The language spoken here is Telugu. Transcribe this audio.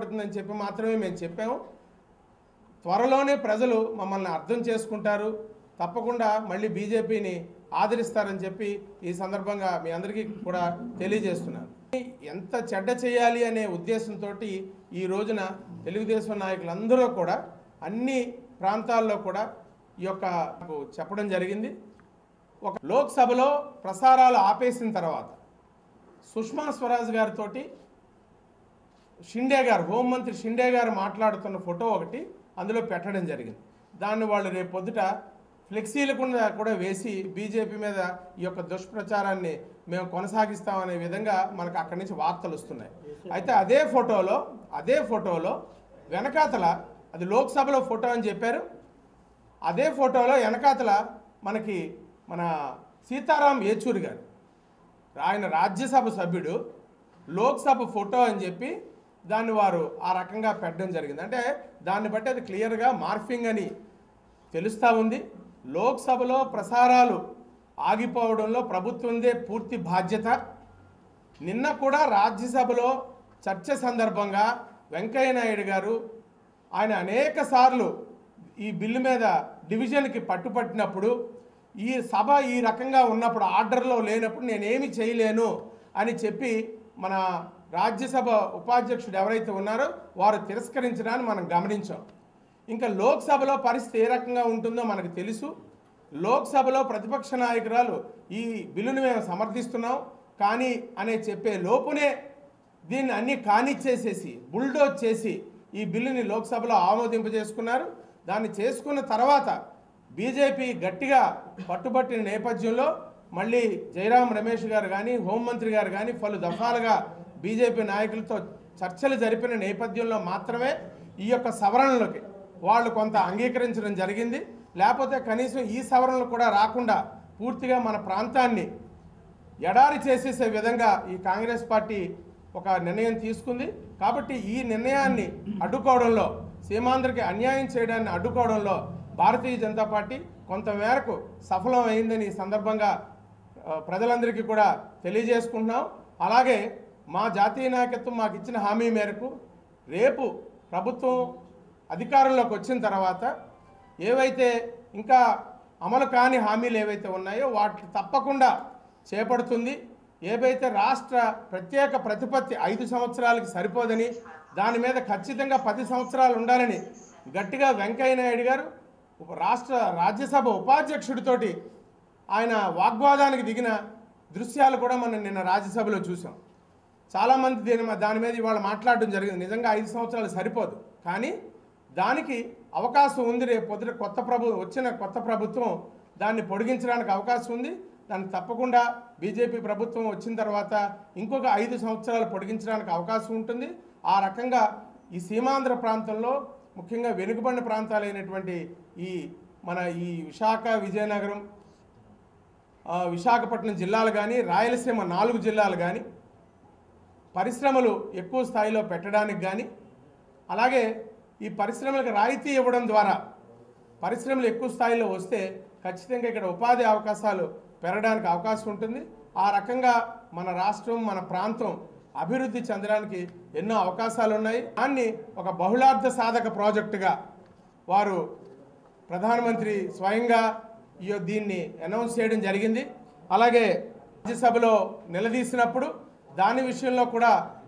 ఉపయోగపడుతుందని చెప్పి మాత్రమే మేము చెప్పాము త్వరలోనే ప్రజలు మమ్మల్ని అర్థం చేసుకుంటారు తప్పకుండా మళ్ళీ బీజేపీని ఆదరిస్తారని చెప్పి ఈ సందర్భంగా మీ అందరికీ కూడా తెలియజేస్తున్నాను ఎంత చెడ్డ చేయాలి అనే ఉద్దేశంతో ఈ రోజున తెలుగుదేశం నాయకులందరూ కూడా అన్ని ప్రాంతాల్లో కూడా ఈ యొక్క నాకు చెప్పడం జరిగింది ఒక లోక్సభలో ప్రసారాలు ఆపేసిన తర్వాత సుష్మా స్వరాజ్ గారితోటి షిండే గారు హోంమంత్రి షిండే గారు మాట్లాడుతున్న ఫోటో ఒకటి అందులో పెట్టడం జరిగింది దాన్ని వాళ్ళు రేపు పొద్దుట ఫ్లెక్సీలు కూడా కూడా వేసి బీజేపీ మీద ఈ యొక్క దుష్ప్రచారాన్ని మేము కొనసాగిస్తామనే విధంగా మనకు అక్కడి నుంచి వార్తలు వస్తున్నాయి అయితే అదే ఫోటోలో అదే ఫోటోలో వెనకాతల అది లోక్సభలో ఫోటో అని చెప్పారు అదే ఫోటోలో వెనకాతల మనకి మన సీతారాం యేచూరి గారు ఆయన రాజ్యసభ సభ్యుడు లోక్సభ ఫోటో అని చెప్పి దాన్ని వారు ఆ రకంగా పెట్టడం జరిగింది అంటే దాన్ని బట్టి అది క్లియర్గా మార్ఫింగ్ అని తెలుస్తూ ఉంది లోక్సభలో ప్రసారాలు ఆగిపోవడంలో ప్రభుత్వందే పూర్తి బాధ్యత నిన్న కూడా రాజ్యసభలో చర్చ సందర్భంగా వెంకయ్య నాయుడు గారు ఆయన అనేక సార్లు ఈ బిల్లు మీద డివిజన్కి పట్టుపట్టినప్పుడు ఈ సభ ఈ రకంగా ఉన్నప్పుడు ఆర్డర్లో లేనప్పుడు నేనేమి చేయలేను అని చెప్పి మన రాజ్యసభ ఉపాధ్యక్షుడు ఎవరైతే ఉన్నారో వారు తిరస్కరించడాన్ని మనం గమనించాం ఇంకా లోక్సభలో పరిస్థితి ఏ రకంగా ఉంటుందో మనకు తెలుసు లోక్సభలో ప్రతిపక్ష నాయకురాలు ఈ బిల్లును మేము సమర్థిస్తున్నాం కానీ అనే చెప్పే లోపునే దీన్ని అన్ని కానిచ్చేసేసి బుల్డోజ్ చేసి ఈ బిల్లుని లోక్సభలో ఆమోదింపజేసుకున్నారు దాన్ని చేసుకున్న తర్వాత బీజేపీ గట్టిగా పట్టుబట్టిన నేపథ్యంలో మళ్ళీ జయరాం రమేష్ గారు కానీ హోంమంత్రి గారు కానీ పలు దఫాలుగా బీజేపీ నాయకులతో చర్చలు జరిపిన నేపథ్యంలో మాత్రమే ఈ యొక్క సవరణలకి వాళ్ళు కొంత అంగీకరించడం జరిగింది లేకపోతే కనీసం ఈ సవరణలు కూడా రాకుండా పూర్తిగా మన ప్రాంతాన్ని ఎడారి చేసేసే విధంగా ఈ కాంగ్రెస్ పార్టీ ఒక నిర్ణయం తీసుకుంది కాబట్టి ఈ నిర్ణయాన్ని అడ్డుకోవడంలో సీమాంధ్రకి అన్యాయం చేయడాన్ని అడ్డుకోవడంలో భారతీయ జనతా పార్టీ కొంతమేరకు సఫలం అయిందని ఈ సందర్భంగా ఆ, ప్రజలందరికీ కూడా తెలియజేసుకుంటున్నాం అలాగే మా జాతీయ నాయకత్వం మాకు ఇచ్చిన హామీ మేరకు రేపు ప్రభుత్వం అధికారంలోకి వచ్చిన తర్వాత ఏవైతే ఇంకా అమలు కాని హామీలు ఏవైతే ఉన్నాయో వాటిని తప్పకుండా చేపడుతుంది ఏవైతే రాష్ట్ర ప్రత్యేక ప్రతిపత్తి ఐదు సంవత్సరాలకి సరిపోదని దాని మీద ఖచ్చితంగా పది సంవత్సరాలు ఉండాలని గట్టిగా వెంకయ్య నాయుడు గారు ఉప- రాష్ట్ర రాజ్యసభ ఉపాధ్యక్షుడితోటి ఆయన వాగ్వాదానికి దిగిన దృశ్యాలు కూడా మనం నిన్న రాజ్యసభలో చూసాం చాలామంది దీని మీద- దాని మీద ఇవాళ మాట్లాడడం జరిగింది నిజంగా ఐదు సంవత్సరాలు సరిపోదు కానీ దానికి అవకాశం ఉంది రేపు పొద్దున కొత్త ప్రభు వచ్చిన కొత్త ప్రభుత్వం దాన్ని పొడిగించడానికి అవకాశం ఉంది దాన్ని తప్పకుండా బీజేపీ ప్రభుత్వం వచ్చిన తర్వాత ఇంకొక ఐదు సంవత్సరాలు పొడిగించడానికి అవకాశం ఉంటుంది ఆ రకంగా ఈ సీమాంధ్ర ప్రాంతంలో ముఖ్యంగా వెనుకబడిన ప్రాంతాలైనటువంటి ఈ మన ఈ విశాఖ విజయనగరం ఆ, విశాఖపట్నం జిల్లాలు కానీ రాయలసీమ నాలుగు జిల్లాలు కానీ పరిశ్రమలు ఎక్కువ స్థాయిలో పెట్టడానికి కానీ అలాగే ఈ పరిశ్రమలకు రాయితీ ఇవ్వడం ద్వారా పరిశ్రమలు ఎక్కువ స్థాయిలో వస్తే ఖచ్చితంగా ఇక్కడ ఉపాధి అవకాశాలు పెరగడానికి అవకాశం ఉంటుంది ఆ రకంగా మన రాష్ట్రం మన ప్రాంతం అభివృద్ధి చెందడానికి ఎన్నో అవకాశాలు ఉన్నాయి దాన్ని ఒక బహుళార్థ సాధక ప్రాజెక్టుగా వారు ప్రధానమంత్రి స్వయంగా ఈ దీన్ని అనౌన్స్ చేయడం జరిగింది అలాగే రాజ్యసభలో నిలదీసినప్పుడు దాని విషయంలో కూడా